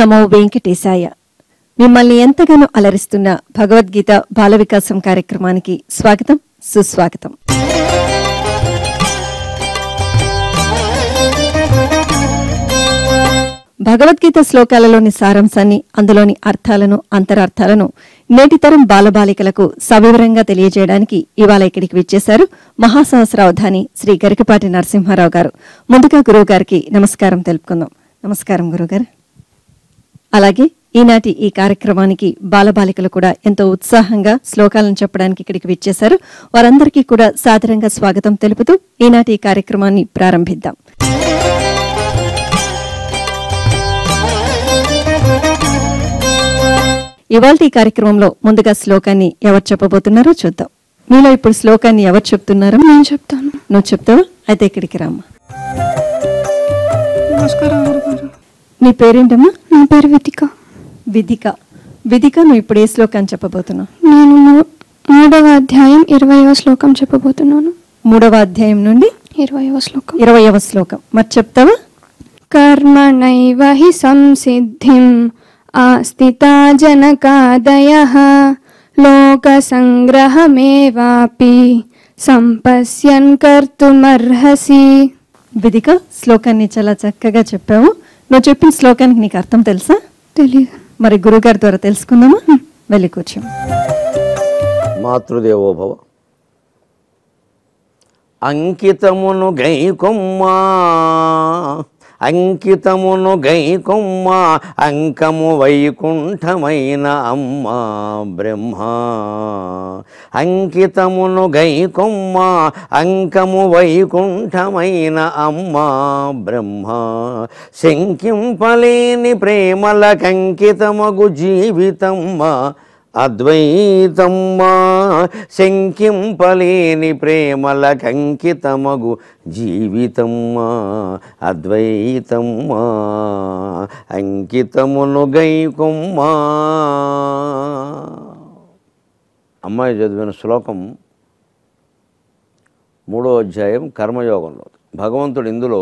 నమో వెంకటేశాయ మిమ్మల్ని ఎంతగానో అలరిస్తున్న భగవద్గీత బాల వికాసం కార్యక్రమానికి స్వాగతం సుస్వాగతం భగవద్గీత శ్లోకాలలోని సారాంశాన్ని అందులోని అర్థాలను అంతరార్థాలను నేటితరం బాలబాలికలకు సవివరంగా తెలియజేయడానికి ఇవాళ ఇక్కడికి విచ్చేశారు మహాసహస్రావధాని శ్రీ గరికపాటి నరసింహారావు గారు ముందుగా గురువు గారికి నమస్కారం తెలుపుకుందాం నమస్కారం గురుగారు అలాగే ఈనాటి ఈ కార్యక్రమానికి బాలబాలికలు కూడా ఎంతో ఉత్సాహంగా శ్లోకాలను చెప్పడానికి ఇక్కడికి విచ్చేశారు వారందరికీ కూడా సాదరంగా స్వాగతం తెలుపుతూ ఈనాటి ఈ కార్యక్రమాన్ని ప్రారంభిద్దాం ఇవాళ ఈ కార్యక్రమంలో ముందుగా శ్లోకాన్ని ఎవరు చెప్పబోతున్నారో చూద్దాం మీలో ఇప్పుడు శ్లోకాన్ని ఎవరు చెప్తున్నారో నేను చెప్తాను నువ్వు చెప్తావా అయితే ఇక్కడికి రామ్మా నమస్కారం గురుగారు నీ పేరేంటమ్మా నా పేరు వితిక విధిక విధిక నువ్వు ఇప్పుడు ఏ శ్లోకాన్ని చెప్పబోతున్నావు నేను మూ- మూడవ అధ్యాయం ఇరవయవ శ్లోకం చెప్పబోతున్నాను మూడవ అధ్యాయం నుండి ఇరవయవ శ్లోకం ఇరవయవ శ్లోకం మరి చెప్తావా కర్మణైవ హి సంసిద్ధిం ఆస్థితా జనకాదయ లోక సంగ్రహమేవాపి సంపశ్యన్ కర్తుమర్హసి విధిక శ్లోకాన్ని చాలా చక్కగా చెప్పావు నువ్వు చెప్పిన శ్లోకానికి నీకు అర్థం తెలుసా తెలియదు మరి గురుగారి ద్వారా తెలుసుకుందామా వెళ్ళి కూర్చో మాతృదేవోభవ అంకితమును గైకొమ్మా అంకితమును గైకొమ్మా అంకము వైకుంఠమైన అమ్మ బ్రహ్మ అంకితమును గైకొమ్మా అంకము వైకుంఠమైన అమ్మ బ్రహ్మ శంకింపలేని ప్రేమల కంకితమగు జీవితమ్మ అద్వైతమ్మా శంకింపలేని ప్రేమల కంకితమగు జీవితమ్మా అద్వైతమ్మా అంకితమును గైకుమ్మా అమ్మాయి చదివిన శ్లోకం మూడో అధ్యాయం కర్మయోగంలో భగవంతుడు ఇందులో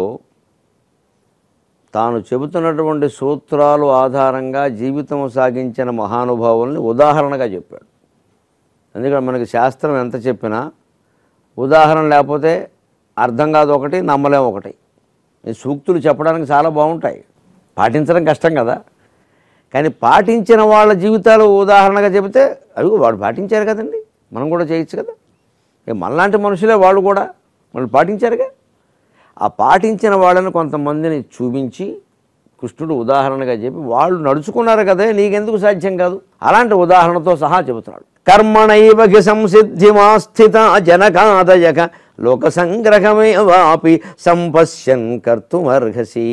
తాను చెబుతున్నటువంటి సూత్రాలు ఆధారంగా జీవితం సాగించిన మహానుభావుల్ని ఉదాహరణగా చెప్పాడు ఎందుకంటే మనకి శాస్త్రం ఎంత చెప్పినా ఉదాహరణ లేకపోతే అర్థం కాదు ఒకటి నమ్మలేం ఒకటి ఈ సూక్తులు చెప్పడానికి చాలా బాగుంటాయి పాటించడం కష్టం కదా కానీ పాటించిన వాళ్ళ జీవితాలు ఉదాహరణగా చెబితే అవి వాడు పాటించారు కదండి మనం కూడా చేయొచ్చు కదా ఇక మనలాంటి మనుషులే వాళ్ళు కూడా వాళ్ళు పాటించారుగా ఆ పాటించిన వాళ్ళని కొంతమందిని చూపించి కృష్ణుడు ఉదాహరణగా చెప్పి వాళ్ళు నడుచుకున్నారు కదా నీకెందుకు సాధ్యం కాదు అలాంటి ఉదాహరణతో సహా చెబుతున్నాడు కర్మణైవకి సంసిద్ధిమాస్థిత జనకాదయక లోక సంగ్రహమేవాపి సంపశ్యన్ కర్తుమర్హసి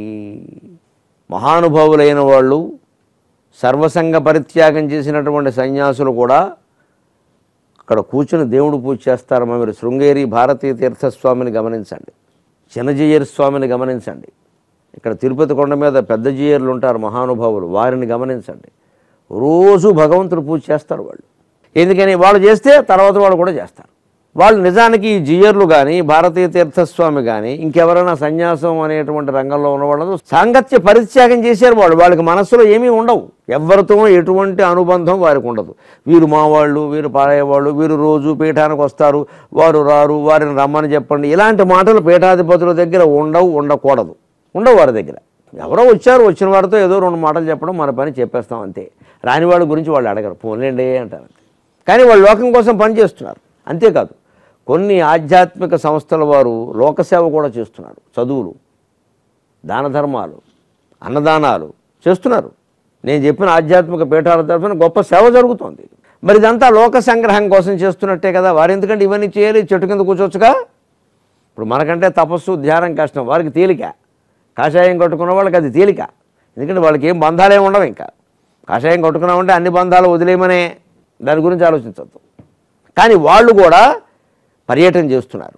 మహానుభావులైన వాళ్ళు సర్వసంగ పరిత్యాగం చేసినటువంటి సన్యాసులు కూడా అక్కడ కూర్చుని దేవుడు పూజ చేస్తారమ్మా మీరు శృంగేరి భారతీయ తీర్థస్వామిని గమనించండి చిన్నజీయర్ స్వామిని గమనించండి ఇక్కడ తిరుపతి కొండ మీద పెద్ద జీయర్లు ఉంటారు మహానుభావులు వారిని గమనించండి రోజు భగవంతుడు పూజ చేస్తారు వాళ్ళు ఎందుకని వాళ్ళు చేస్తే తర్వాత వాళ్ళు కూడా చేస్తారు వాళ్ళు నిజానికి ఈ జియర్లు కానీ భారతీయ తీర్థస్వామి కానీ ఇంకెవరైనా సన్యాసం అనేటువంటి రంగంలో ఉన్న వాళ్ళతో సాంగత్య పరిత్యాగం చేశారు వాళ్ళు వాళ్ళకి మనస్సులో ఏమీ ఉండవు ఎవరితో ఎటువంటి అనుబంధం వారికి ఉండదు వీరు మా వాళ్ళు వీరు పాడేవాళ్ళు వీరు రోజు పీఠానికి వస్తారు వారు రారు వారిని రమ్మని చెప్పండి ఇలాంటి మాటలు పీఠాధిపతుల దగ్గర ఉండవు ఉండకూడదు ఉండవు వారి దగ్గర ఎవరో వచ్చారు వచ్చిన వారితో ఏదో రెండు మాటలు చెప్పడం మన పని చెప్పేస్తాం అంతే రాని వాళ్ళ గురించి వాళ్ళు అడగరు పోన్లేండి అంటారు అంతే కానీ వాళ్ళు లోకం కోసం పని చేస్తున్నారు అంతేకాదు కొన్ని ఆధ్యాత్మిక సంస్థల వారు లోకసేవ కూడా చేస్తున్నారు చదువులు దాన ధర్మాలు అన్నదానాలు చేస్తున్నారు నేను చెప్పిన ఆధ్యాత్మిక పీఠాల తరఫున గొప్ప సేవ జరుగుతోంది మరి ఇదంతా లోక సంగ్రహం కోసం చేస్తున్నట్టే కదా వారు ఎందుకంటే ఇవన్నీ చేయాలి చెట్టు కింద కూర్చోవచ్చుగా ఇప్పుడు మనకంటే తపస్సు ధ్యానం కష్టం వారికి తేలిక కాషాయం కట్టుకున్న వాళ్ళకి అది తేలిక ఎందుకంటే వాళ్ళకి ఏం బంధాలు ఏమి ఉండవు ఇంకా కాషాయం కట్టుకున్నామంటే అన్ని బంధాలు వదిలేయమనే దాని గురించి ఆలోచించద్దు కానీ వాళ్ళు కూడా పర్యటన చేస్తున్నారు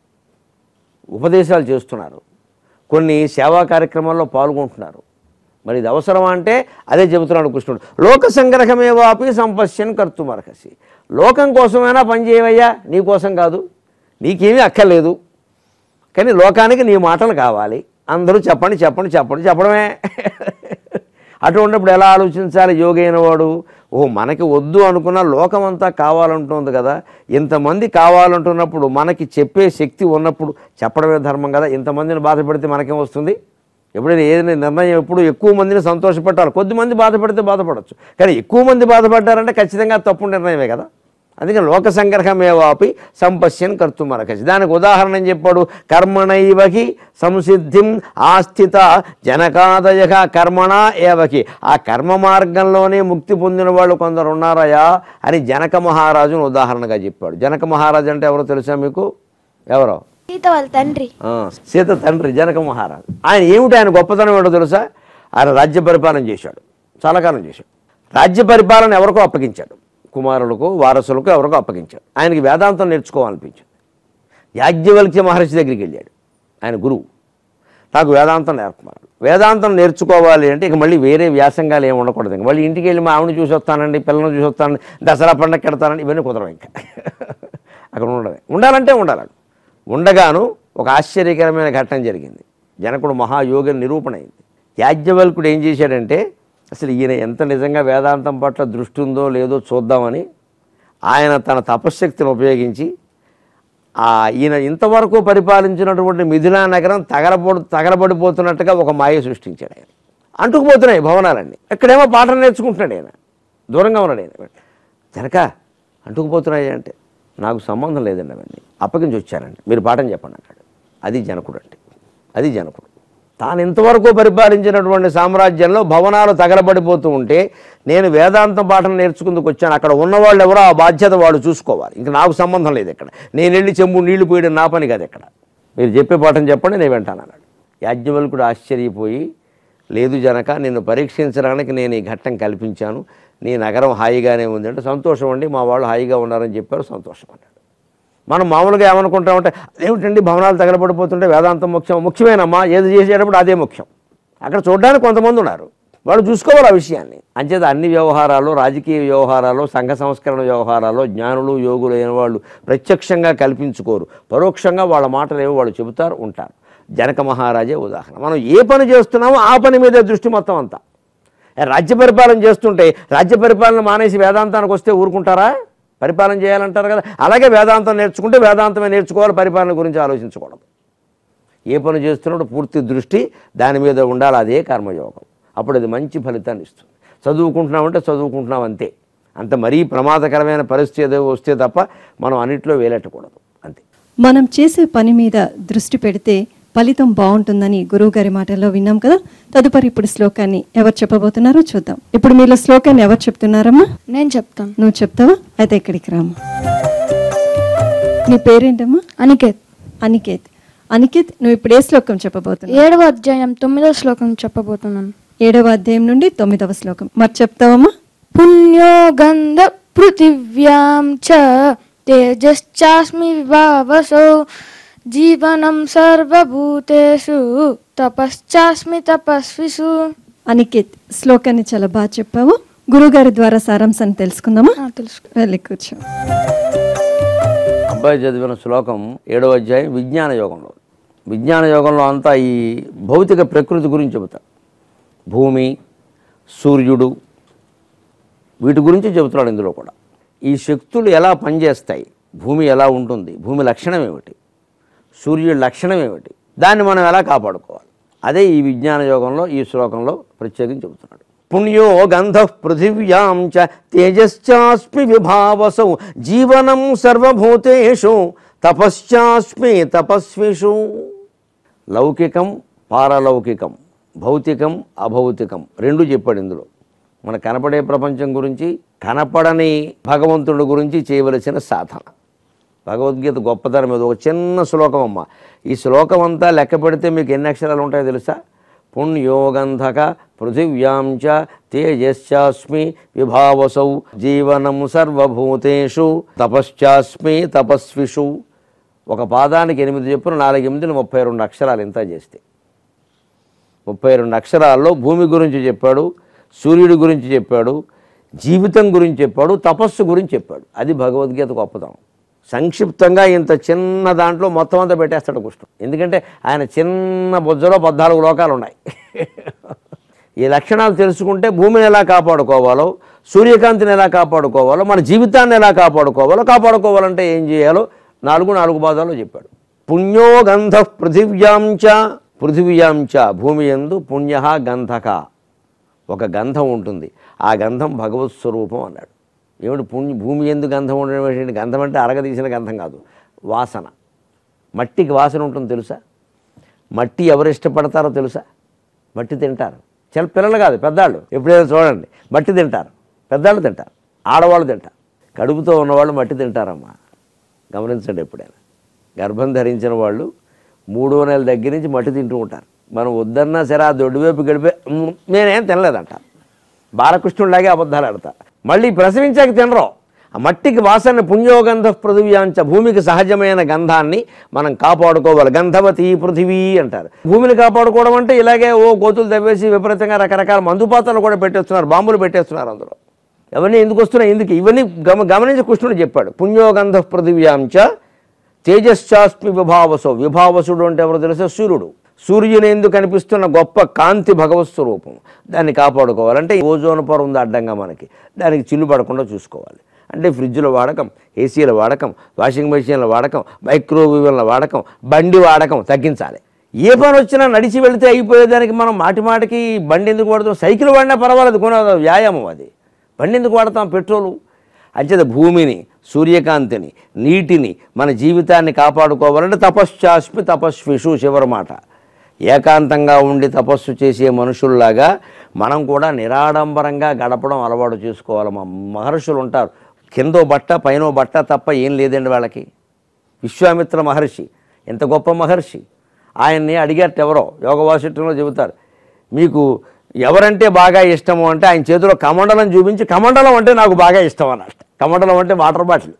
ఉపదేశాలు చేస్తున్నారు కొన్ని సేవా కార్యక్రమాల్లో పాల్గొంటున్నారు మరి ఇది అవసరమా అంటే అదే చెబుతున్నాడు కృష్ణుడు లోక సంగ్రహమేవాపి సంపశ్యన్ కర్తుమర్హసి లోకం కోసమైనా పని చేయవయ్యా నీ కోసం కాదు నీకేమీ అక్కర్లేదు కానీ లోకానికి నీ మాటలు కావాలి అందరూ చెప్పండి చెప్పండి చెప్పండి చెప్పడమే అటువంటిప్పుడు ఎలా ఆలోచించాలి యోగి అయిన వాడు ఓ మనకి వద్దు అనుకున్న లోకం అంతా కావాలంటుంది కదా ఇంతమంది కావాలంటున్నప్పుడు మనకి చెప్పే శక్తి ఉన్నప్పుడు చెప్పడమే ధర్మం కదా ఇంతమందిని బాధ పెడితే మనకేం వస్తుంది ఎప్పుడైనా ఏదైనా నిర్ణయం ఎప్పుడు ఎక్కువ మందిని సంతోషపెట్టాలి కొద్దిమంది బాధపడితే బాధపడవచ్చు కానీ ఎక్కువ మంది బాధపడ్డారంటే ఖచ్చితంగా తప్పు నిర్ణయమే కదా అందుకని లోక సంగ్రహమేవాపి సంపశ్యన్ కర్తుమరకసి దానికి ఉదాహరణ ఏం చెప్పాడు కర్మణైవకి సంసిద్ధిం ఆస్థిత జనకాదయ కర్మణ ఏవకి ఆ కర్మ మార్గంలోనే ముక్తి పొందిన వాళ్ళు కొందరు ఉన్నారయా అని జనక మహారాజును ఉదాహరణగా చెప్పాడు జనక మహారాజు అంటే ఎవరో తెలుసా మీకు ఎవరో సీత వాళ్ళ తండ్రి ఆ, సీత తండ్రి జనక మహారాజు ఆయన ఏమిటి ఆయన గొప్పతనం ఏంటో తెలుసా ఆయన రాజ్య పరిపాలన చేశాడు చాలా కాలం చేశాడు రాజ్య పరిపాలన ఎవరికో అప్పగించాడు కుమారులకు వారసులకు ఎవరికో అప్పగించాడు ఆయనకి వేదాంతం నేర్చుకోవాలనిపించింది యాజ్ఞవల్క్య మహర్షి దగ్గరికి వెళ్ళాడు ఆయన గురువు నాకు వేదాంతం నేర్పమన్నాడు వేదాంతం నేర్చుకోవాలి అంటే ఇక మళ్ళీ వేరే వ్యాసంగాలు ఏమి ఉండకూడదు ఇంక మళ్ళీ ఇంటికి వెళ్ళి మా ఆవిడని చూసి వస్తానండి పిల్లల్ని చూసి వస్తానండి దసరా పండగ కెడతానండి ఇవన్నీ కుదరవు ఇంకా అక్కడ ఉండడమే ఉండాలంటే ఉండాలండి ఉండగాను ఒక ఆశ్చర్యకరమైన ఘట్టం జరిగింది జనకుడు మహాయోగి నిరూపణ అయింది యాజ్ఞవల్కుడు ఏం చేశాడంటే అసలు ఈయన ఎంత నిజంగా వేదాంతం పట్ల దృష్టి ఉందో లేదో చూద్దామని ఆయన తన తపశ్శక్తిని ఉపయోగించి ఆ ఈయన ఇంతవరకు పరిపాలించినటువంటి మిథిలా నగరం తగలబడి తగలబడిపోతున్నట్టుగా ఒక మాయ సృష్టించాడు ఆయన అంటుకుపోతున్నాయి భవనాలన్నీ ఇక్కడేమో పాఠం నేర్చుకుంటున్నాడు ఆయన దూరంగా ఉన్నాడు ఆయన జనక అంటుకుపోతున్నాయి అంటే నాకు సంబంధం లేదండి అవన్నీ అప్పగించి వచ్చానండి మీరు పాఠం చెప్పండి అన్నాడు అది జనకుడు అంటే అది జనకుడు తాను ఇంతవరకు పరిపాలించినటువంటి సామ్రాజ్యంలో భవనాలు తగలబడిపోతూ ఉంటే నేను వేదాంతం పాఠం నేర్చుకుందుకు వచ్చాను అక్కడ ఉన్నవాళ్ళు ఎవరో ఆ బాధ్యత వాళ్ళు చూసుకోవాలి ఇంకా నాకు సంబంధం లేదు ఇక్కడ నేను వెళ్ళి చెంబు నీళ్లు పోయడం నా పని కాదు ఇక్కడ మీరు చెప్పే పాఠం చెప్పండి నేను వింటాను అన్నాడు యాజ్ఞవల్కుడు ఆశ్చర్యపోయి లేదు జనక నిన్ను పరీక్షించడానికి నేను ఈ ఘట్టం కల్పించాను నీ నగరం హాయిగానే ఉంది అంటే సంతోషం అండి మా వాళ్ళు హాయిగా ఉన్నారని చెప్పారు సంతోషం అన్నాడు మనం మామూలుగా ఏమనుకుంటామంటే అదేమిటండి భవనాలు తగలబడిపోతుంటే వేదాంతం ముఖ్యం ముఖ్యమేనమ్మా ఏది చేసేటప్పుడు అదే ముఖ్యం అక్కడ చూడడానికి కొంతమంది ఉన్నారు వాళ్ళు చూసుకోవాలి ఆ విషయాన్ని అంచేత అన్ని వ్యవహారాలు రాజకీయ వ్యవహారాలు సంఘ సంస్కరణ వ్యవహారాలు జ్ఞానులు యోగులు అయిన వాళ్ళు ప్రత్యక్షంగా కల్పించుకోరు పరోక్షంగా వాళ్ళ మాటలు ఏవో వాళ్ళు చెబుతారు ఉంటారు జనక మహారాజే ఉదాహరణ మనం ఏ పని చేస్తున్నామో ఆ పని మీదే దృష్టి మొత్తం అంతా రాజ్య పరిపాలన చేస్తుంటే రాజ్య పరిపాలన మానేసి వేదాంతానికి వస్తే ఊరుకుంటారా పరిపాలన చేయాలంటారు కదా అలాగే వేదాంతం నేర్చుకుంటే వేదాంతమే నేర్చుకోవాలి పరిపాలన గురించి ఆలోచించకూడదు ఏ పని చేస్తున్నప్పుడు పూర్తి దృష్టి దాని మీద ఉండాలి అదే కర్మయోగం అప్పుడు అది మంచి ఫలితాన్ని ఇస్తుంది చదువుకుంటున్నామంటే చదువుకుంటున్నాం అంతే అంత మరీ ప్రమాదకరమైన పరిస్థితి ఏదో వస్తే తప్ప మనం అన్నిట్లో వేలెట్టకూడదు అంతే మనం చేసే పని మీద దృష్టి పెడితే ఫలితం బాగుంటుందని గురువు గారి మాటల్లో విన్నాం కదా తదుపరి ఇప్పుడు శ్లోకాన్ని ఎవరు చెప్పబోతున్నారో చూద్దాం ఇప్పుడు మీలో శ్లోకాన్ని ఎవరు చెప్తున్నారమ్మా నేను చెప్తాను నువ్వు చెప్తావా అయితే ఇక్కడికి రామ్మా నీ పేరేంటమ్మా అనికేత్ అనికేత్ అనికేత్ నువ్వు ఇప్పుడు ఏ శ్లోకం చెప్పబోతున్నావు ఏడవ అధ్యాయం తొమ్మిదవ శ్లోకం చెప్పబోతున్నాను ఏడవ అధ్యాయం నుండి తొమ్మిదవ శ్లోకం మరి చెప్తావమ్మా పుణ్యో గంధ పృథివ్యాం చ తేజశ్చాస్మి విభావసో జీవనం సర్వభూతేషు తపశ్చాస్మి తపస్విషు అనికేత్ శ్లోకాన్ని చాలా బాగా చెప్పావు గురువుగారి ద్వారా సారాంశాన్ని తెలుసుకుందామా ఆ, తెలుసు వెళ్ళి కూర్చో అబ్బాయి చదివిన శ్లోకం ఏడవ అధ్యాయం విజ్ఞాన యోగంలో విజ్ఞాన యోగంలో అంతా ఈ భౌతిక ప్రకృతి గురించి చెబుతారు భూమి సూర్యుడు వీటి గురించి చెబుతున్నాడు ఇందులో కూడా ఈ శక్తులు ఎలా పనిచేస్తాయి భూమి ఎలా ఉంటుంది భూమి లక్షణం ఏమిటి సూర్యుడి లక్షణం ఏమిటి దాన్ని మనం ఎలా కాపాడుకోవాలి అదే ఈ విజ్ఞాన యోగంలో ఈ శ్లోకంలో ప్రత్యేకించి చెబుతున్నాడు పుణ్యో గంధ పృథివ్యాం చ తేజశ్చాస్మి విభావసౌ జీవనం సర్వభూతేషు తపశ్చాస్మి తపస్విషు లౌకికం పారలౌకికం భౌతికం అభౌతికం రెండు చెప్పాడు ఇందులో మన కనపడే ప్రపంచం గురించి కనపడని భగవంతుడి గురించి చేయవలసిన సాధన భగవద్గీత గొప్పతనం ఇది ఒక చిన్న శ్లోకం అమ్మ ఈ శ్లోకం అంతా లెక్క పెడితే మీకు ఎన్ని అక్షరాలు ఉంటాయో తెలుసా పుణ్యోగంధక పృథివ్యాం చ తేజశ్చాస్మి విభావసౌ జీవనం సర్వభూతేషు తపశ్చాస్మి తపస్విషు ఒక పాదానికి ఎనిమిది చెప్పున నాలుగు ఎనిమిదిని ముప్పై రెండు అక్షరాలు ఇంత చేస్తే ముప్పై రెండు అక్షరాల్లో భూమి గురించి చెప్పాడు సూర్యుడి గురించి చెప్పాడు జీవితం గురించి చెప్పాడు తపస్సు గురించి చెప్పాడు అది భగవద్గీత గొప్పతనం సంక్షిప్తంగా ఇంత చిన్న దాంట్లో మొత్తం అంతా పెట్టేస్తాడు కృష్ణుడు ఎందుకంటే ఆయన చిన్న బొజ్జలో పద్నాలుగు లోకాలు ఉన్నాయి ఈ లక్షణాలు తెలుసుకుంటే భూమిని ఎలా కాపాడుకోవాలో సూర్యకాంతిని ఎలా కాపాడుకోవాలో మన జీవితాన్ని ఎలా కాపాడుకోవాలో కాపాడుకోవాలంటే ఏం చేయాలో నాలుగు నాలుగు పాదాలు చెప్పాడు పుణ్యో గంధ పృథివ్యాంచ పృథివ్యాంచ భూమి ఎందు పుణ్య గంధక ఒక గంధం ఉంటుంది ఆ గంధం భగవత్ స్వరూపం అన్నాడు ఏమిటి పుణ్య భూమి ఎందు గంధం ఉండడం ఏంటి గంధం అంటే అరగదీసిన గంధం కాదు వాసన మట్టికి వాసన ఉంటుంది తెలుసా మట్టి ఎవరు ఇష్టపడతారో తెలుసా మట్టి తింటారు చిన్న పిల్లలు కాదు పెద్దాళ్ళు ఎప్పుడైనా చూడండి మట్టి తింటారు పెద్దాళ్ళు తింటారు ఆడవాళ్ళు తింటారు కడుపుతో ఉన్నవాళ్ళు మట్టి తింటారమ్మా గమనించండి ఎప్పుడైనా గర్భం ధరించిన వాళ్ళు మూడో నెల దగ్గర నుంచి మట్టి తింటూ ఉంటారు మనం వద్దన్నా సరే ఆ దొడ్డు వైపు గడిపే "ఉమ్, నేనేం తినలేదంట బాలకృష్ణుడిలాగే అబద్ధాలు ఆడతారు మళ్ళీ ప్రసవించాక తినరు ఆ మట్టికి వాసన పుణ్యోగంధ పృథివ్యాంచ భూమికి సహజమైన గంధాన్ని మనం కాపాడుకోవాలి గంధవతి పృథివీ అంటారు భూమిని కాపాడుకోవడం అంటే ఇలాగే ఓ గోతులు తవ్వేసి విపరీతంగా రకరకాల మందుపాత్రలు కూడా పెట్టేస్తున్నారు బాంబులు పెట్టేస్తున్నారు అందులో ఇవన్నీ ఎందుకు వస్తున్నాయి ఎందుకు ఇవన్నీ గమ గమనించి కృష్ణుడు చెప్పాడు పుణ్యోగంధ పృథివ్యాంచ తేజశ్చాస్మి విభావసో విభావసుడు అంటే ఎవరు తెలుసా సూర్యుడు సూర్యుని ఎందుకు కనిపిస్తున్న గొప్ప కాంతి భగవత్ స్వరూపం దాన్ని కాపాడుకోవాలంటే ఓజోన్ పొర ఉంది అడ్డంగా మనకి దానికి చిల్లు పడకుండా చూసుకోవాలి అంటే ఫ్రిడ్జ్ల వాడకం ఏసీల వాడకం వాషింగ్ మెషిన్ల వాడకం మైక్రోవేవ్ల వాడకం బండి వాడకం తగ్గించాలి ఏ పని వచ్చినా నడిచి వెళితే అయిపోయేదానికి మనం మాటి మాటికి బండి ఎందుకు వాడుతాం సైకిల్ వాడినా పర్వాలేదు కొన వ్యాయామం అది బండి ఎందుకు వాడతాం పెట్రోలు అంచేత భూమిని సూర్యకాంతిని నీటిని మన జీవితాన్ని కాపాడుకోవాలంటే తపశ్చాస్మి తపస్విషు చివరి మాట ఏకాంతంగా ఉండి తపస్సు చేసే మనుషుల్లాగా మనం కూడా నిరాడంబరంగా గడపడం అలవాటు చేసుకోవాలి మా మహర్షులు ఉంటారు కిందో బట్ట పైనో బట్ట తప్ప ఏం లేదండి వాళ్ళకి విశ్వామిత్ర మహర్షి ఎంత గొప్ప మహర్షి ఆయన్ని అడిగారట ఎవరో యోగ వాసిష్టంలో చెబుతారు మీకు ఎవరంటే బాగా ఇష్టము అంటే ఆయన చేతిలో కమండలం చూపించి కమండలం అంటే నాకు బాగా ఇష్టం అన్నట్టు కమండలం అంటే వాటర్ బాటిల్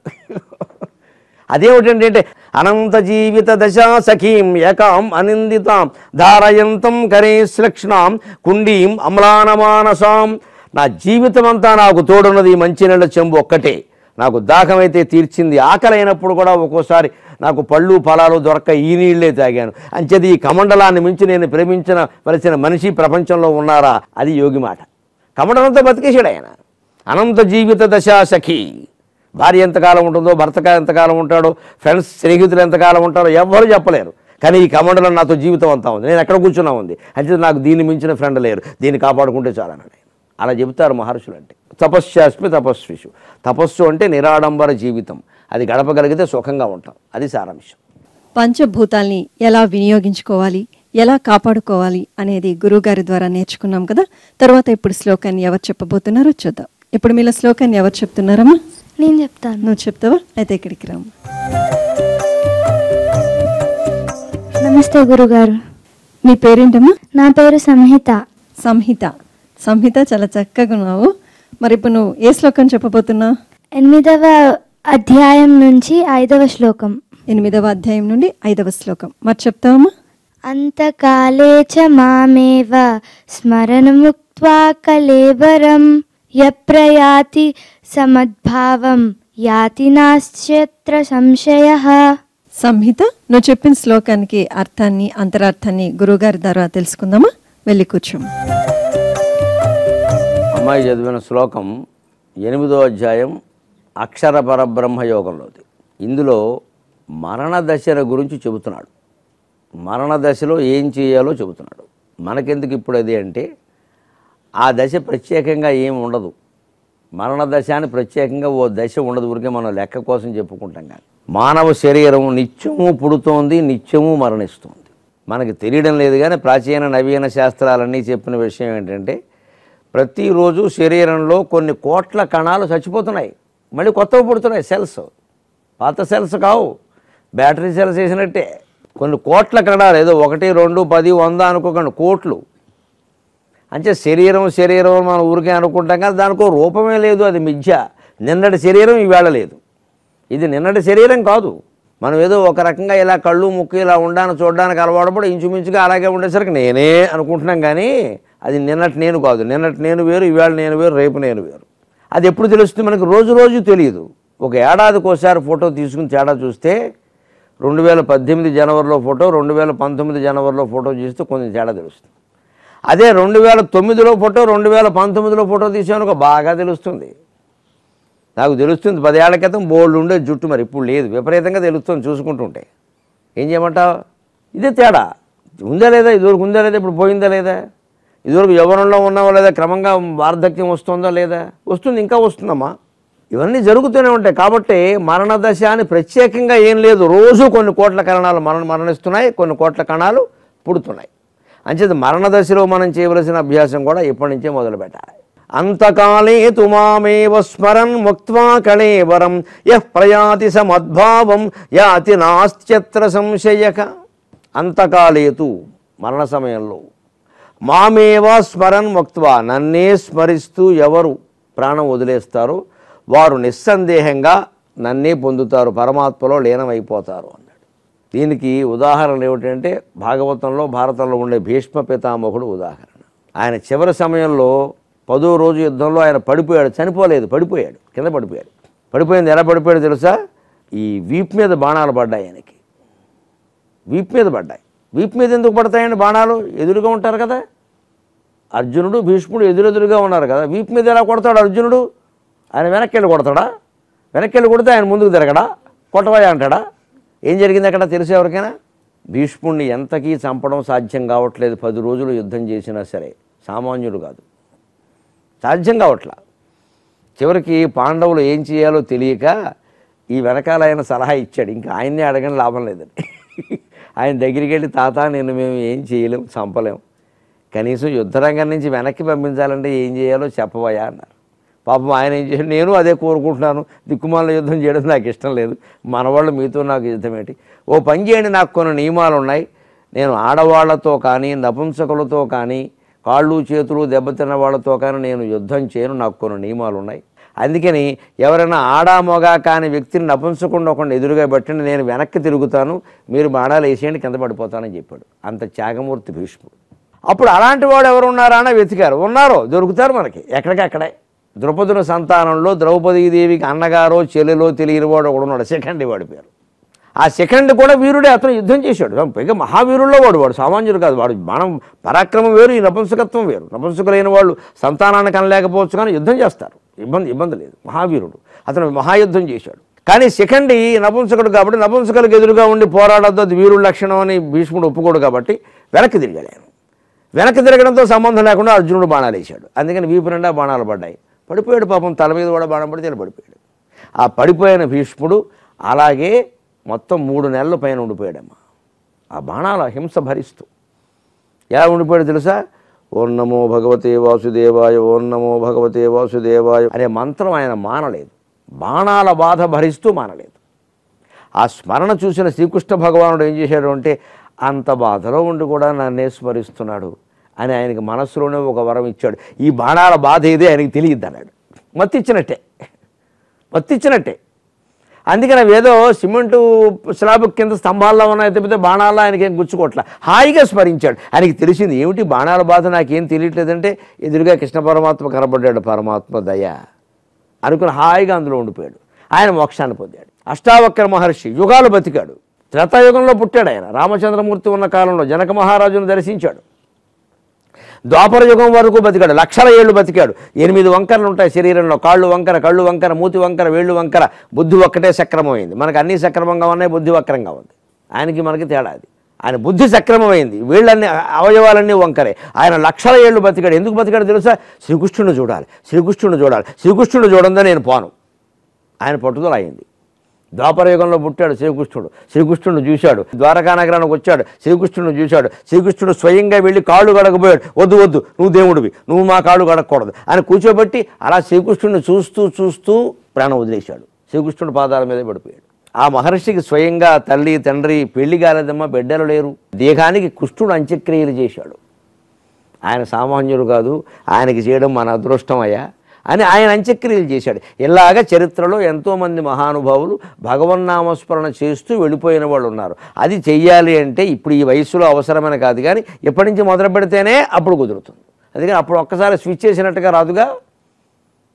అదేమిటండి అంటే అనంత జీవిత దశా సఖీం ఏకాం అనిందితాం ధారయంతం కరేశ్లక్ష్ణాం కుండీం అమ్లానమానసాం నా జీవితం అంతా నాకు తోడున్నది ఈ మంచినీళ్ళ చెంబు ఒక్కటే నాకు దాహమైతే తీర్చింది ఆకలి అయినప్పుడు కూడా ఒక్కోసారి నాకు పళ్ళు ఫలాలు దొరక్క ఈ నీళ్ళే తాగాను అంచేది ఈ కమండలాన్ని మించి నేను ప్రేమించిన వలసిన మనిషి ప్రపంచంలో ఉన్నారా అది యోగి మాట కమండలంతో బతికేశాడు ఆయన అనంత జీవిత దశా సఖీ భార్య ఎంతకాలం ఉంటుందో భర్త ఎంతకాలం ఉంటాడో ఫ్రెండ్స్ స్నేహితులు ఎంతకాలం ఉంటారో ఎవ్వరూ చెప్పలేరు కానీ ఈ కమండలం నాతో జీవితం అంతా ఉంది నేను ఎక్కడ కూర్చున్నా ఉంది అంటే నాకు దీన్ని మించిన ఫ్రెండ్ లేరు దీన్ని కాపాడుకుంటే చాలన్నాడు ఆయన. అలా చెబుతారు మహర్షులు అంటే తపశ్శాస్మి తపస్విషు తపస్సు అంటే నిరాడంబర జీవితం అది గడపగలిగితే సుఖంగా ఉంటాం అది సారాంశం పంచభూతాల్ని ఎలా వినియోగించుకోవాలి ఎలా కాపాడుకోవాలి అనేది గురువుగారి ద్వారా నేర్చుకున్నాం కదా తర్వాత ఇప్పుడు శ్లోకాన్ని ఎవరు చెప్పబోతున్నారో చూద్దాం ఇప్పుడు మీలో శ్లోకాన్ని ఎవరు చెప్తున్నారమ్మా నేను చెప్తాను నువ్వు చెప్తావా అయితే ఇక్కడికి రాము నమస్తే గురుగారు మీ పేరేంటమ్మా నా పేరు సంహిత సంహిత సంహిత చాలా చక్కగా ఉన్నావు మరి ఇప్పుడు నువ్వు ఏ శ్లోకం చెప్పబోతున్నావు ఎనిమిదవ అధ్యాయం నుంచి ఐదవ శ్లోకం ఎనిమిదవ అధ్యాయం నుండి ఐదవ శ్లోకం మరి చెప్తావమ్మా అంతకాలే చ మామేవ స్మరణముక్త్వా కలేబరం యప్రయాతి సమద్భావం యాతి నాశ్చత్ర సంశయ సంహిత నువ్వు చెప్పిన శ్లోకానికి అర్థాన్ని అంతరార్థాన్ని గురువుగారి ద్వారా తెలుసుకుందామా వెళ్ళి కూర్చోము అమ్మాయి చదివిన శ్లోకం ఎనిమిదో అధ్యాయం అక్షర పరబ్రహ్మ యోగంలోది ఇందులో మరణ దశల గురించి చెబుతున్నాడు మరణ దశలో ఏం చేయాలో చెబుతున్నాడు మనకెందుకు ఇప్పుడు అది అంటే ఆ దశ ప్రత్యేకంగా ఏం ఉండదు మరణ దశ అని ప్రత్యేకంగా ఓ దశ ఉండదు ఊరికే మనం లెక్క కోసం చెప్పుకుంటాం కానీ మానవ శరీరం నిత్యము పుడుతోంది నిత్యము మరణిస్తోంది మనకి తెలియడం లేదు కానీ ప్రాచీన నవీన శాస్త్రాలన్నీ చెప్పిన విషయం ఏంటంటే ప్రతిరోజు శరీరంలో కొన్ని కోట్ల కణాలు చచ్చిపోతున్నాయి మళ్ళీ కొత్తవి పుడుతున్నాయి సెల్స్ పాత సెల్స్ కావు బ్యాటరీ సెల్స్ వేసినట్టే కొన్ని కోట్ల కణాలు ఏదో ఒకటి రెండు పది వంద అనుకోకండి కోట్లు అంటే శరీరం శరీరం అని మనం ఊరికే అనుకుంటాం కానీ దానికో రూపమే లేదు అది మిథ్య నిన్నటి శరీరం ఈవేళ లేదు ఇది నిన్నటి శరీరం కాదు మనం ఏదో ఒక రకంగా ఇలా కళ్ళు ముక్కు ఇలా ఉండాలని చూడడానికి అలవాటుపడి ఇంచుమించుగా అలాగే ఉండేసరికి నేనే అనుకుంటున్నాం కానీ అది నిన్నటి నేను కాదు నిన్నటి నేను వేరు ఈవేళ నేను వేరు రేపు నేను వేరు అది ఎప్పుడు తెలుస్తుంది మనకు రోజు రోజు తెలియదు ఒక ఏడాదికి ఒకసారి ఫోటో తీసుకుని తేడా చూస్తే రెండు వేల పద్దెనిమిది జనవరిలో ఫోటో రెండు వేల పంతొమ్మిది జనవరిలో ఫోటో చూస్తే కొంచెం తేడా తెలుస్తుంది అదే రెండు వేల తొమ్మిదిలో ఫోటో రెండు వేల పంతొమ్మిదిలో ఫోటో తీసాను బాగా తెలుస్తుంది నాకు తెలుస్తుంది పదేళ్ల క్రితం బోల్డ్ ఉండే జుట్టు మరి ఇప్పుడు లేదు విపరీతంగా తెలుస్తుంది చూసుకుంటుంటే ఏం చేయమంటావు ఇదే తేడా ఉందా లేదా ఇదివరకు ఉందా లేదా ఇప్పుడు పోయిందా లేదా ఇదివరకు యవ్వనంలో ఉన్నావా లేదా క్రమంగా వార్ధక్యం వస్తుందా లేదా వస్తుంది ఇంకా వస్తుందమ్మా ఇవన్నీ జరుగుతూనే ఉంటాయి కాబట్టి మరణ దశ అని ప్రత్యేకంగా ఏం లేదు రోజు కొన్ని కోట్ల కణాలు మరణ మరణిస్తున్నాయి కొన్ని కోట్ల కణాలు పుడుతున్నాయి అంచేది మరణ దశలో మనం చేయవలసిన అభ్యాసం కూడా ఇప్పటి నుంచే మొదలు పెట్టాలి అంతకాలే తుమామేవ స్మరన్ ముక్త్వా కళేవరం యః ప్రయాతి సమద్భావం యాతి నాస్త్యత్ర సంశయక అంతకాలేతు మరణ సమయంలో మామేవ స్మరన్ ముక్త్వా నన్నే స్మరిస్తూ ఎవరు ప్రాణం వదిలేస్తారో వారు నిస్సందేహంగా నన్నే పొందుతారు పరమాత్మలో లీనమైపోతారు అన్నాడు దీనికి ఉదాహరణలు ఏమిటంటే భాగవతంలో భారతంలో ఉండే భీష్మ పితామహుడు ఉదాహరణ ఆయన చివరి సమయంలో పదో రోజు యుద్ధంలో ఆయన పడిపోయాడు చనిపోలేదు పడిపోయాడు కింద పడిపోయాడు పడిపోయింది ఎలా పడిపోయాడు తెలుసా ఈ వీపు మీద బాణాలు పడ్డాయి ఆయనకి వీపు మీద పడ్డాయి వీపు మీద ఎందుకు పడతాయండి బాణాలు ఎదురుగా ఉంటారు కదా అర్జునుడు భీష్ముడు ఎదురెదురుగా ఉన్నారు కదా వీపు మీద ఎలా కొడతాడు అర్జునుడు ఆయన వెనక్కి వెళ్ళి కొడతాడా వెనక్కి వెళ్ళి కొడితే ఆయన ముందుకు తిరగడా కొట్టవాయ అంటాడా ఏం జరిగింది అక్కడ తెలిసే ఎవరికైనా భీష్ముడిని ఎంతకీ చంపడం సాధ్యం కావట్లేదు పది రోజులు యుద్ధం చేసినా సరే సామాన్యుడు కాదు సాధ్యం కావట్లా చివరికి పాండవులు ఏం చేయాలో తెలియక ఈ వెనకాల ఆయన సలహా ఇచ్చాడు ఇంకా ఆయన్నే అడగని లాభం లేదని ఆయన దగ్గరికి వెళ్ళి తాత నేను మేము ఏం చేయలేం చంపలేం కనీసం యుద్ధరంగం నుంచి వెనక్కి పంపించాలంటే ఏం చేయాలో చెప్పవయా అన్నారు పాపం ఆయన ఏం చేశాడు నేను అదే కోరుకుంటున్నాను దిక్కుమాల యుద్ధం చేయడం నాకు ఇష్టం లేదు మనవాళ్ళు మీతో నాకు యుద్ధం ఏంటి ఓ పని చేయండి నాకు కొన్ని నియమాలు ఉన్నాయి నేను ఆడవాళ్లతో కానీ నపుంసకులతో కానీ కాళ్ళు చేతులు దెబ్బతిన్న వాళ్ళతో కానీ నేను యుద్ధం చేయను నాకు కొన్ని నియమాలు ఉన్నాయి అందుకని ఎవరైనా ఆడా మొగా కాని వ్యక్తిని నపుంసకుండా ఒకటి ఎదురుగా పెట్టండి నేను వెనక్కి తిరుగుతాను మీరు బాణాలు వేసేయండి కింద పడిపోతానని చెప్పాడు అంత త్యాగమూర్తి భీష్ముడు అప్పుడు అలాంటి వాడు ఎవరు ఉన్నారా అని వెతికారు ఉన్నారు దొరుకుతారు మనకి ఎక్కడికక్కడే ద్రౌపదుని సంతానంలో ద్రౌపదీదేవికి అన్నగారో చెల్లెలో తెలియని వాడు ఒకడు ఉన్నాడు సెకండ్ వాడి పేరు ఆ సెకండ్ కూడా వీరుడే అతను యుద్ధం చేశాడు పైగా మహావీరుల్లో వాడు వాడు సామాన్యుడు కాదు వాడు మనం పరాక్రమం వేరు ఈ నపుంసకత్వం వేరు నపుంసకులైన వాళ్ళు సంతానాన్ని కనలేకపోవచ్చు కానీ యుద్ధం చేస్తారు ఇబ్బంది ఇబ్బంది లేదు మహావీరుడు అతను మహాయుద్ధం చేశాడు కానీ సెకండ్ ఈ నపుంసకుడు కాబట్టి నపుంసకులకు ఎదురుగా ఉండి పోరాడద్దు అది వీరుడు లక్షణం అని భీష్ముడు ఒప్పుకోడు కాబట్టి వెనక్కి తిరిగాడు ఆయన వెనక్కి తిరగడంతో సంబంధం లేకుండా అర్జునుడు బాణాలు వేశాడు అందుకని వీపు నిండా బాణాలు పడ్డాయి పడిపోయాడు పాపం తల మీద కూడా బాణం పడితే ఈయన పడిపోయాడు ఆ పడిపోయిన భీష్ముడు అలాగే మొత్తం మూడు నెలల పైన ఉండిపోయాడమ్మా ఆ బాణాల హింస భరిస్తూ ఎలా ఉండిపోయాడు తెలుసా ఓం నమో భగవతే వాసుదేవాయ ఓం నమో భగవతే వాసుదేవాయ అనే మంత్రం ఆయన మానలేదు బాణాల బాధ భరిస్తూ మానలేదు ఆ స్మరణ చూసిన శ్రీకృష్ణ భగవానుడు ఏం చేశాడు అంటే అంత బాధలో ఉండి కూడా నన్నే స్మరిస్తున్నాడు అని ఆయనకి మనస్సులోనే ఒక వరం ఇచ్చాడు ఈ బాణాల బాధ ఏదే ఆయనకి తెలియదు అన్నాడు మత్తిచ్చినట్టే మత్తిచ్చినట్టే అందుకని అవి ఏదో సిమెంటు స్లాబ్ కింద స్తంభాల్లో ఉన్నాయి తప్పితే బాణాల్లో ఆయనకి ఏం గుచ్చుకోవట్ల హాయిగా స్మరించాడు ఆయనకి తెలిసింది ఏమిటి బాణాల బాధ నాకేం తెలియట్లేదంటే ఎదురుగా కృష్ణ పరమాత్మ కనబడ్డాడు పరమాత్మ దయ అనుకుని హాయిగా అందులో ఉండిపోయాడు ఆయన మోక్షాన్ని పొందాడు అష్టావక్ర మహర్షి యుగాలు బతికాడు త్రేతాయుగంలో పుట్టాడు ఆయన రామచంద్రమూర్తి ఉన్న కాలంలో జనక మహారాజును దర్శించాడు ద్వాపర యుగం వరకు బతికాడు లక్షల ఏళ్ళు బతికాడు ఎనిమిది వంకరలు ఉంటాయి శరీరంలో కాళ్ళు వంకర కళ్ళు వంకర మూతి వంకర వేళ్ళు వంకర బుద్ధి ఒక్కటే సక్రమమైంది మనకు అన్నీ సక్రమంగా ఉన్నాయి బుద్ధి వక్రంగా ఉంది ఆయనకి మనకి తేడా అది ఆయన బుద్ధి సక్రమమైంది వీళ్ళన్ని అవయవాలన్నీ వంకరే ఆయన లక్షల ఏళ్ళు బతికాడు ఎందుకు బతికాడు తెలుసా శ్రీకృష్ణుని చూడాలి శ్రీకృష్ణుని చూడాలి శ్రీకృష్ణుని చూడందే నేను పోను ఆయన పట్టుదల అయింది ద్వాపరయుగంలో పుట్టాడు శ్రీకృష్ణుడు శ్రీకృష్ణుడు చూశాడు ద్వారకా నగరానికి వచ్చాడు శ్రీకృష్ణుడు చూశాడు శ్రీకృష్ణుడు స్వయంగా వెళ్ళి కాళ్ళు గడకపోయాడు వద్దు వద్దు నువ్వు దేవుడివి నువ్వు మా కాళ్ళు గడకూడదు అని కూర్చోబెట్టి అలా శ్రీకృష్ణుడిని చూస్తూ చూస్తూ ప్రాణం వదిలేశాడు శ్రీకృష్ణుడు పాదాల మీద పడిపోయాడు ఆ మహర్షికి స్వయంగా తల్లి తండ్రి పెళ్లి కాలేదమ్మా బిడ్డలు లేరు దేహానికి కృష్ణుడు అంత్యక్రియలు చేశాడు ఆయన సామాన్యుడు కాదు ఆయనకి చేయడం మన అదృష్టం అయ్యా అని ఆయన అంత్యక్రియలు చేశాడు ఇలాగ చరిత్రలో ఎంతోమంది మహానుభావులు భగవన్నామస్మరణ చేస్తూ వెళ్ళిపోయిన వాళ్ళు ఉన్నారు అది చెయ్యాలి అంటే ఇప్పుడు ఈ వయసులో అవసరమైన కాదు కానీ ఎప్పటి నుంచి మొదలు పెడితేనే అప్పుడు కుదురుతుంది అందుకని అప్పుడు ఒక్కసారి స్విచ్ చేసినట్టుగా రాదుగా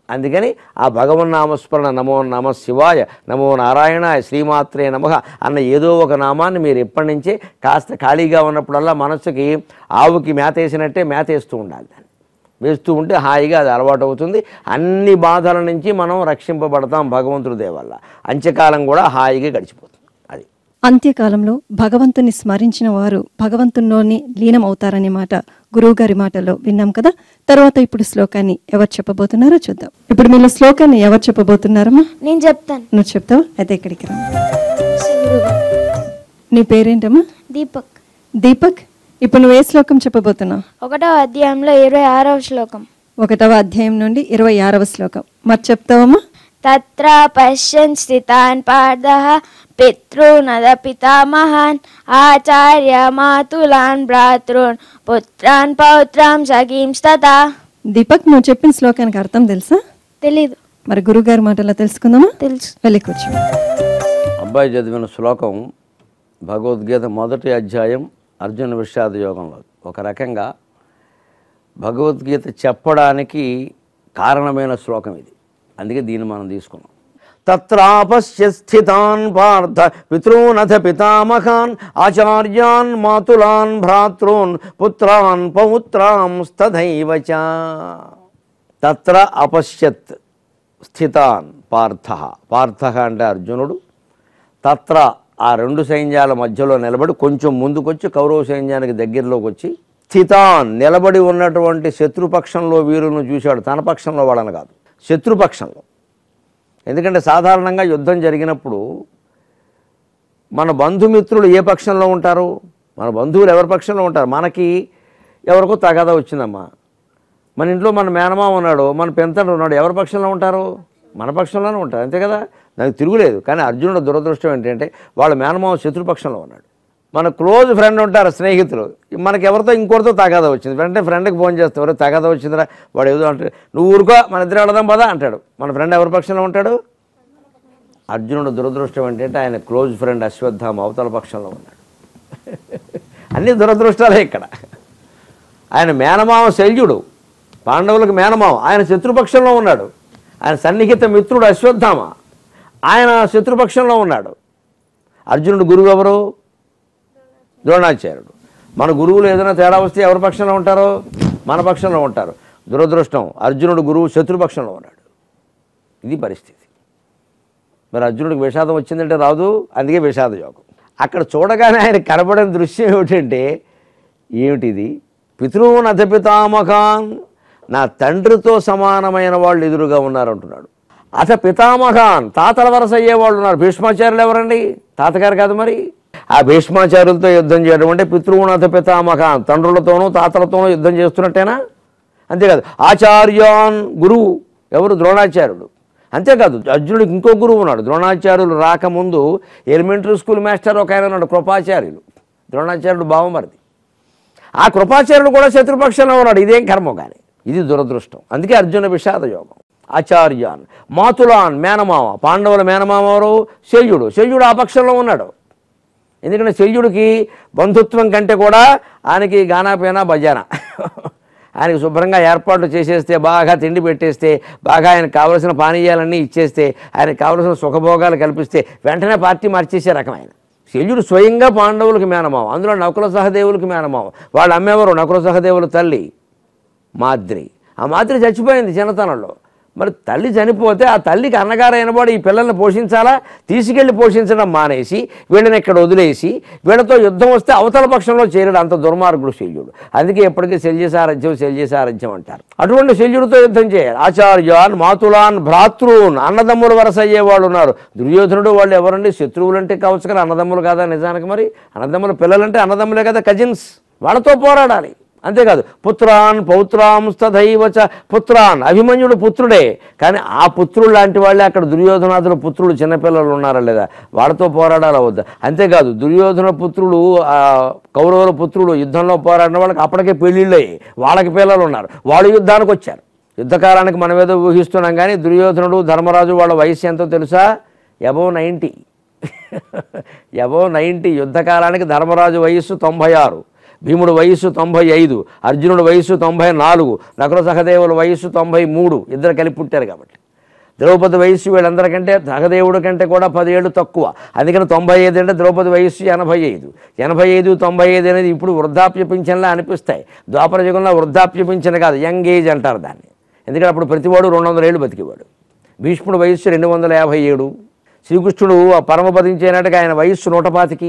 అందుకని ఆ భగవన్నామస్మరణ నమో నమ శివాయ నమో నారాయణాయ శ్రీమాత్రే నమ అన్న ఏదో ఒక నామాన్ని మీరు ఎప్పటి నుంచే కాస్త ఖాళీగా ఉన్నప్పుడల్లా మనస్సుకి ఆవుకి మేత వేసినట్టే మేత వేస్తూ ఉండాలి దాన్ని వేస్తూ ఉంటే హాయిగా అది అలవాటు అవుతుంది అన్ని బాధల నుంచి మనం రక్షింపబడతాం భగవంతుడి దయ వల్ల అంత్యకాలం కూడా హాయిగా గడిచిపోతుంది అది అంత్యకాలంలో భగవంతుని స్మరించిన వారు భగవంతునిలోని లీనమవుతారనే మాట గురువుగారి మాటల్లో విన్నాం కదా తర్వాత ఇప్పుడు శ్లోకాన్ని ఎవరు చెప్పబోతున్నారో చూద్దాం ఇప్పుడు మీరు శ్లోకాన్ని ఎవరు చెప్పబోతున్నారమ్మా నేను చెప్తాను నువ్వు చెప్తావా అయితే ఇక్కడికి రా శివుడుగా నీ పేరేంటమ్మా దీపక్ దీపక్ ఇప్పుడు నువ్వు ఏ శ్లోకం చెప్పబోతున్నావు ఒకటో అధ్యాయంలో ఇరవై ఆరవ శ్లోకం ఒకటవ అధ్యాయం నుండి ఇరవై ఆరవ శ్లోకం మరి చెప్తావమ్మా తత్ర పశ్యన్ స్థితాన్ పార్థః పితృనద పితామహాన్ ఆచార్య మాతులాన్ భ్రాతృన్ పుత్రాన్ పౌత్రాం సఖీంస్తతా దీపక్ నువ్వు చెప్పిన శ్లోకానికి అర్థం తెలుసా తెలీదు మరి గురువుగారి మాటల్లో తెలుసుకుందామా తెలుసు వెళ్ళి కూర్చో అబ్బాయి చదివిన శ్లోకం భగవద్గీత మొదటి అధ్యాయం అర్జున విషాద యోగంలో ఒక రకంగా భగవద్గీత చెప్పడానికి కారణమైన శ్లోకం ఇది అందుకే దీన్ని మనం తీసుకున్నాం తత్రాపశ్య స్థితాన్ పార్థ పితॄనథ పితామహాన్ ఆచార్యాన్ మాతులాన్ భ్రాతॄన్ పుత్రాన్ పౌత్రాం స్తథైవ చ తత్ర అపశ్యత్ స్థితాన్ పార్థ పార్థ అంటే అర్జునుడు తత్ర ఆ రెండు సైన్యాల మధ్యలో నిలబడి కొంచెం ముందుకొచ్చి కౌరవ సైన్యానికి దగ్గరలోకి వచ్చి స్థితాన్ నిలబడి ఉన్నటువంటి శత్రుపక్షంలో వీరులను చూశాడు తన పక్షంలో వాళ్ళని కాదు శత్రుపక్షంలో ఎందుకంటే సాధారణంగా యుద్ధం జరిగినప్పుడు మన బంధుమిత్రులు ఏ పక్షంలో ఉంటారు మన బంధువులు ఎవరి పక్షంలో ఉంటారు మనకి ఎవరికో తగాదా వచ్చిందమ్మా మన ఇంట్లో మన మేనమామ ఉన్నాడు మన పెంతండ్రు ఉన్నాడు ఎవరి పక్షంలో ఉంటారు మన పక్షంలోనే ఉంటారు అంతే కదా దానికి తిరుగులేదు కానీ అర్జునుడు దురదృష్టం ఏంటంటే వాళ్ళ మేనమామ శత్రుపక్షంలో ఉన్నాడు మన క్లోజ్ ఫ్రెండ్ ఉంటారు స్నేహితులు మనకి ఎవరితో ఇంకోటితో తగాదా వచ్చింది వెంటనే ఫ్రెండ్కి ఫోన్ చేస్తే ఎవరో తగాదా వచ్చిందిరా వాడు ఏదో అంటే నువ్వు ఊరుకో మన ఇద్దరు వెళదాం పదా అంటాడు మన ఫ్రెండ్ ఎవరి పక్షంలో ఉంటాడు అర్జునుడు దురదృష్టం ఏంటంటే ఆయన క్లోజ్ ఫ్రెండ్ అశ్వత్థామ అవతల పక్షంలో ఉన్నాడు అన్ని దురదృష్టాలే ఇక్కడ ఆయన మేనమామ శల్యుడు పాండవులకు మేనమామ ఆయన శత్రుపక్షంలో ఉన్నాడు ఆయన సన్నిహిత మిత్రుడు అశ్వత్థామ ఆయన శత్రుపక్షంలో ఉన్నాడు అర్జునుడు గురువు ఎవరు ద్రోణాచార్యుడు మన గురువులు ఏదైనా తేడా వస్తే ఎవరి పక్షంలో ఉంటారో మన పక్షంలో ఉంటారు దురదృష్టం అర్జునుడు గురువు శత్రుపక్షంలో ఉన్నాడు ఇది పరిస్థితి మరి అర్జునుడికి విషాదం వచ్చిందంటే రాదు అందుకే విషాద యోగం అక్కడ చూడగానే ఆయన కనబడిన దృశ్యం ఏమిటంటే ఏమిటిది పితృనథ పితామహాన్ నా తండ్రితో సమానమైన వాళ్ళు ఎదురుగా ఉన్నారంటున్నాడు అత పితామహాన్ తాతల వరస అయ్యేవాళ్ళు ఉన్నారు భీష్మాచార్యులు ఎవరండి తాతగారు కాదు మరి ఆ భీష్మాచార్యులతో యుద్ధం చేయడం అంటే పితృనథ పితామహాన్ తండ్రులతోనూ తాతలతోనూ యుద్ధం చేస్తున్నట్టేనా అంతేకాదు ఆచార్యాన్ గురువు ఎవరు ద్రోణాచార్యుడు అంతేకాదు అర్జునుడికి ఇంకో గురువు ఉన్నాడు ద్రోణాచార్యులు రాకముందు ఎలిమెంటరీ స్కూల్ మాస్టర్ ఒక ఆయన ఉన్నాడు కృపాచార్యులు ద్రోణాచార్యుడు బావమరిది ఆ కృపాచార్యుడు కూడా శత్రుపక్షంలో ఉన్నాడు ఇదేం కర్మ కానీ ఇది దురదృష్టం అందుకే అర్జున విషాద యోగం ఆచార్యాన్ మాతులాన్ మేనమామ పాండవుల మేనమామ ఎవరు శల్యుడు శల్యుడు ఆ పక్షంలో ఉన్నాడు ఎందుకంటే శల్యుడికి బంధుత్వం కంటే కూడా ఆయనకి గానాపేనా బజానా ఆయనకి శుభ్రంగా ఏర్పాట్లు చేసేస్తే బాగా తిండి పెట్టేస్తే బాగా ఆయనకు కావలసిన పానీయాలన్నీ ఇచ్చేస్తే ఆయనకు కావలసిన సుఖభోగాలు కల్పిస్తే వెంటనే పార్టీ మార్చేసే రకం ఆయన శల్యుడు స్వయంగా పాండవులకు మేనమావ అందులో నకుల సహదేవులకు మేనమావ వాళ్ళు అమ్మేవారు నకుల సహదేవుల తల్లి మాద్రి ఆ మాద్రి చచ్చిపోయింది చిన్నతనంలో మరి తల్లి చనిపోతే ఆ తల్లికి అన్నగారు అయినవాడు ఈ పిల్లల్ని పోషించాలా తీసుకెళ్లి పోషించడం మానేసి వీళ్ళని ఇక్కడ వదిలేసి వీళ్ళతో యుద్ధం వస్తే అవతల పక్షంలో చేరడు అంత దుర్మార్గుడు శల్యుడు అందుకే ఎప్పటికీ శల్యసారథ్యం శల్యసారథ్యం అంటారు అటువంటి శల్యుడితో యుద్ధం చేయాలి ఆచార్యాన్ మాతులాన్ భ్రాతృన్ అన్నదమ్ముల వరస అయ్యేవాళ్ళు ఉన్నారు దుర్యోధనుడు వాళ్ళు ఎవరండి శత్రువులు అంటే కావచ్చు కానీ అన్నదమ్ములు కాదా నిజానికి మరి అన్నదమ్ముల పిల్లలంటే అన్నదమ్ములే కదా కజిన్స్ వాళ్ళతో పోరాడాలి అంతేకాదు పుత్రాన్ పౌత్రాం తథైవచ పుత్రాన్ అభిమన్యుడు పుత్రుడే కానీ ఆ పుత్రుడు లాంటి వాళ్ళే అక్కడ దుర్యోధనాథుల పుత్రుడు చిన్నపిల్లలు ఉన్నారా లేదా వాళ్ళతో పోరాడాలా వద్దా అంతేకాదు దుర్యోధన పుత్రుడు ఆ, కౌరవుల పుత్రుడు యుద్ధంలో పోరాడిన వాళ్ళకి అప్పటికే పెళ్ళిళ్ళు అయ్యాయి వాళ్ళకి పిల్లలు ఉన్నారు వాళ్ళు యుద్ధానికి వచ్చారు యుద్ధకాలానికి మనం ఏదో ఊహిస్తున్నాం కానీ దుర్యోధనుడు ధర్మరాజు వాళ్ళ వయసు ఎంతో తెలుసా ఎబో నైంటీ ఎబో నైంటీ యుద్ధకాలానికి ధర్మరాజు వయస్సు తొంభై ఆరు భీముడు వయస్సు తొంభై ఐదు అర్జునుడు వయస్సు తొంభై నాలుగు నకుల సహదేవుల వయస్సు తొంభై మూడు ఇద్దరు కలిపి పుట్టారు కాబట్టి ద్రౌపది వయస్సు వీళ్ళందరికంటే సహదేవుడి కంటే కూడా పదేళ్ళు తక్కువ అందుకని తొంభై ఐదు అంటే ద్రౌపది వయస్సు ఎనభై ఐదు ఎనభై ఐదు తొంభై ఐదు అనేది ఇప్పుడు వృద్ధాప్య పింఛన్లా అనిపిస్తాయి ద్వాపర యుగంలో వృద్ధాప్య పింఛన్ కాదు యంగ్ ఏజ్ అంటారు దాన్ని ఎందుకంటే అప్పుడు ప్రతివాడు రెండు వందల ఏళ్ళు బతికేవాడు భీష్ముడు వయస్సు రెండు వందల యాభై ఏడు శ్రీకృష్ణుడు ఆ పరమపదించేనాటికి ఆయన వయస్సు నూట పాతికి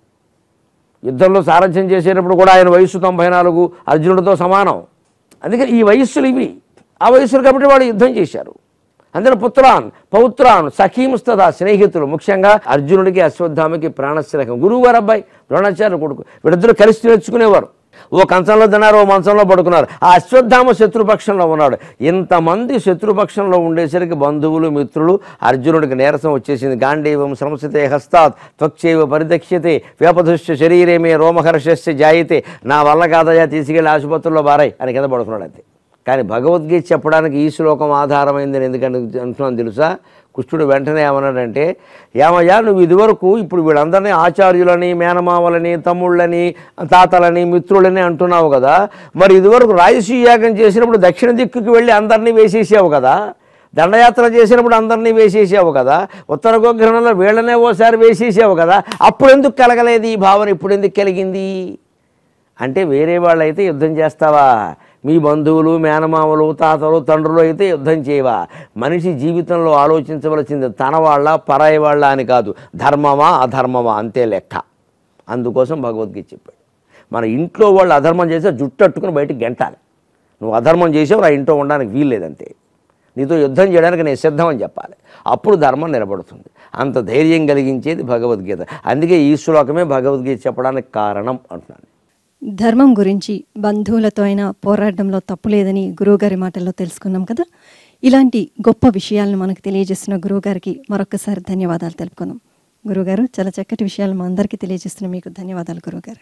యుద్ధంలో సారథ్యం చేసేటప్పుడు కూడా ఆయన వయస్సు తొంభై నాలుగు అర్జునుడితో సమానం అందుకని ఈ వయస్సులు ఇవి ఆ వయస్సులు కాబట్టి వాడు యుద్ధం చేశారు అందులో పుత్రాన్ పౌత్రాన్ సఖీంస్తదా స్నేహితులు ముఖ్యంగా అర్జునుడికి అశ్వత్థామకి ప్రాణస్నేహం గురువు గారు అబ్బాయి ద్రోణాచార్య కొడుకు వీళ్ళిద్దరూ కలిసి నేర్చుకునేవారు ఓ కంచంలో తిన్నారు ఓ మంచంలో పడుకున్నారు ఆ అశ్వత్థామ శత్రుపక్షంలో ఉన్నాడు ఇంతమంది శత్రుపక్షంలో ఉండేసరికి బంధువులు మిత్రులు అర్జునుడికి నీరసం వచ్చేసింది గాంధీవం సంస్థితే హస్తాత్ త్వక్చేవ పరిదక్ష్యతే వ్యాపధుష్య శరీరమే రోమహర్షస్య జాయితే నా వల్ల కాదయా తీసుకెళ్ళి ఆసుపత్రిలో బారాయి అని కింద పడుకున్నాడు అంతే కానీ భగవద్గీత చెప్పడానికి ఈ శ్లోకం ఆధారమైందని ఎందుకంటే అంటున్నాను తెలుసా కృష్ణుడు వెంటనే ఏమన్నాడంటే ఏమయ్యా నువ్వు ఇదివరకు ఇప్పుడు వీళ్ళందరినీ ఆచార్యులని మేనమామలని తమ్ముళ్ళని తాతలని మిత్రులని అంటున్నావు కదా మరి ఇదివరకు రాయసీ యాగం చేసినప్పుడు దక్షిణ దిక్కుకి వెళ్ళి అందరినీ వేసేసావు కదా దండయాత్ర చేసినప్పుడు అందరినీ వేసేసావు కదా ఉత్తర గోగ్రహణంలో వీళ్ళనే ఓసారి వేసేసావు కదా అప్పుడు ఎందుకు కలగలేదు ఈ భావన ఇప్పుడు ఎందుకు కలిగింది అంటే వేరే వాళ్ళైతే యుద్ధం చేస్తావా మీ బంధువులు మేనమామలు తాతలు తండ్రులు అయితే యుద్ధం చేయవా మనిషి జీవితంలో ఆలోచించవలసింది తన వాళ్ళ పరాయి వాళ్ళ అని కాదు ధర్మమా అధర్మమా అంతే లెక్క అందుకోసం భగవద్గీత చెప్పాడు మన ఇంట్లో వాళ్ళు అధర్మం చేస్తే జుట్టట్టుకుని బయటికి గెంటాలి నువ్వు అధర్మం చేసావు నా ఇంట్లో ఉండడానికి వీల్లేదంతే నీతో యుద్ధం చేయడానికి నేను సిద్ధం అని చెప్పాలి అప్పుడు ధర్మం నిలబడుతుంది అంత ధైర్యం కలిగించేది భగవద్గీత అందుకే ఈ శ్లోకమే భగవద్గీత చెప్పడానికి కారణం అంటున్నాను ధర్మం గురించి బంధువులతో అయినా పోరాడడంలో తప్పు లేదని గురువుగారి మాటల్లో తెలుసుకున్నాం కదా ఇలాంటి గొప్ప విషయాలను మనకు తెలియజేస్తున్న గురువుగారికి మరొకసారి ధన్యవాదాలు తెలుపుకుందాం గురువుగారు చాలా చక్కటి విషయాలు మా అందరికీ తెలియజేస్తున్న మీకు ధన్యవాదాలు గురువుగారు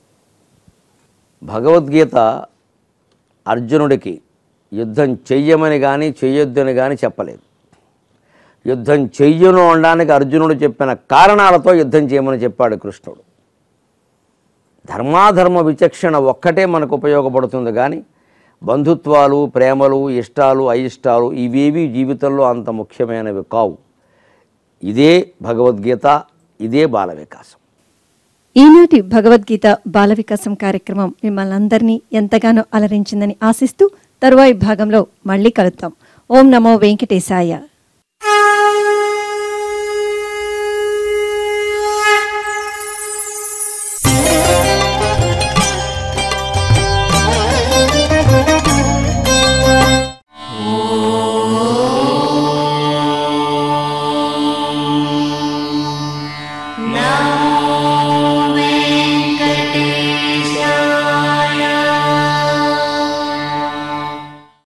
భగవద్గీత అర్జునుడికి యుద్ధం చెయ్యమని కానీ చెయ్యొద్దని కానీ చెప్పలేదు యుద్ధం చెయ్యను అనడానికి అర్జునుడు చెప్పిన కారణాలతో యుద్ధం చేయమని చెప్పాడు కృష్ణుడు ధర్మాధర్మ విచక్షణ ఒక్కటే మనకు ఉపయోగపడుతుంది కానీ బంధుత్వాలు ప్రేమలు ఇష్టాలు అయిష్టాలు ఇవేవి జీవితంలో అంత ముఖ్యమైనవి కావు ఇదే భగవద్గీత ఇదే బాల వికాసం ఈనాటి భగవద్గీత బాల వికాసం కార్యక్రమం మిమ్మల్ని అందరినీ ఎంతగానో అలరించిందని ఆశిస్తూ తరువాయి భాగంలో మళ్ళీ కలుద్దాం ఓం నమో వెంకటేశాయ